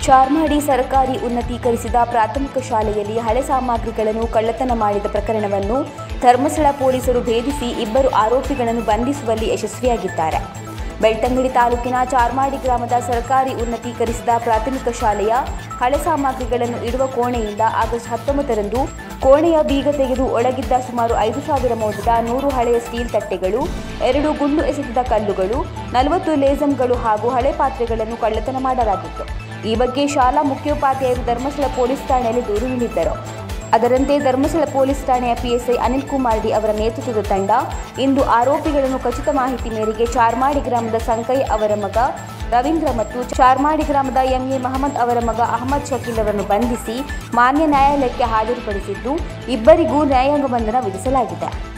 ಚಾರ್ಮಾಡಿ ಸರ್ಕಾರಿ ಉನ್ನತೀಕರಿಸಿದ ಪ್ರಾಥಮಿಕ ಶಾಲೆಯಲ್ಲಿ ಹಳೆ ಸಾಮಗ್ರಿಗಳನ್ನು ಕಳ್ಳತನ ಮಾಡಿದ ಪ್ರಕರಣವನ್ನು ಧರ್ಮಸ್ಥಳ ಪೊಲೀಸರು ಭೇದಿಸಿ ಇಬ್ಬರು ಆರೋಪಿಗಳನ್ನು ಬಂಧಿಸುವಲ್ಲಿ ಯಶಸ್ವಿಯಾಗಿದ್ದಾರೆ ಬೆಳ್ತಂಗಡಿ ತಾಲೂಕಿನ ಚಾರ್ಮಾಡಿ ಗ್ರಾಮದ ಸರ್ಕಾರಿ ಉನ್ನತೀಕರಿಸಿದ ಪ್ರಾಥಮಿಕ ಶಾಲೆಯ ಹಳೆ ಸಾಮಗ್ರಿಗಳನ್ನು ಇಡುವ ಕೋಣೆಯಿಂದ ಆಗಸ್ಟ್ ಹತ್ತೊಂಬತ್ತರಂದು ಕೋಣೆಯ ಬೀಗ ತೆಗೆದು ಒಳಗಿದ್ದ ಸುಮಾರು ಐದು ಸಾವಿರ ಮೌಲ್ಯದ ನೂರು ಹಳೆಯ ಸ್ಟೀಲ್ ತಟ್ಟೆಗಳು ಎರಡು ಗುಂಡು ಎಸೆದಿದ್ದ ಕಲ್ಲುಗಳು ನಲವತ್ತು ಲೇಸಮ್ಗಳು ಹಾಗೂ ಹಳೆ ಪಾತ್ರೆಗಳನ್ನು ಕಳ್ಳತನ ಮಾಡಲಾಗಿತ್ತು ಈ ಬಗ್ಗೆ ಶಾಲಾ ಮುಖ್ಯೋಪಾಧ್ಯಾಯರು ಧರ್ಮಸ್ಥಳ ಪೊಲೀಸ್ ಠಾಣೆಯಲ್ಲಿ ದೂರು ನೀಡಿದ್ದರು ಅದರಂತೆ ಧರ್ಮಸ್ಥಳ ಪೊಲೀಸ್ ಠಾಣೆಯ ಪಿಎಸ್ಐ ಅನಿಲ್ ಕುಮಾರ್ ಡಿ ಅವರ ನೇತೃತ್ವದ ತಂಡ ಇಂದು ಆರೋಪಿಗಳನ್ನು ಖಚಿತ ಮಾಹಿತಿ ಮೇರೆಗೆ ಚಾರ್ಮಾಡಿ ಗ್ರಾಮದ ಸಂಕಯ್ಯ ಅವರ ಮಗ ರವೀಂದ್ರ ಮತ್ತು ಚಾರ್ಮಾಡಿ ಗ್ರಾಮದ ಎಂಎ ಮಹಮ್ಮದ್ ಅವರ ಮಗ ಅಹಮದ್ ಶಕೀಲ್ ಅವರನ್ನು ಬಂಧಿಸಿ ಮಾನ್ಯ ನ್ಯಾಯಾಲಯಕ್ಕೆ ಹಾಜರುಪಡಿಸಿದ್ದು ಇಬ್ಬರಿಗೂ ನ್ಯಾಯಾಂಗ ಬಂಧನ ವಿಧಿಸಲಾಗಿದೆ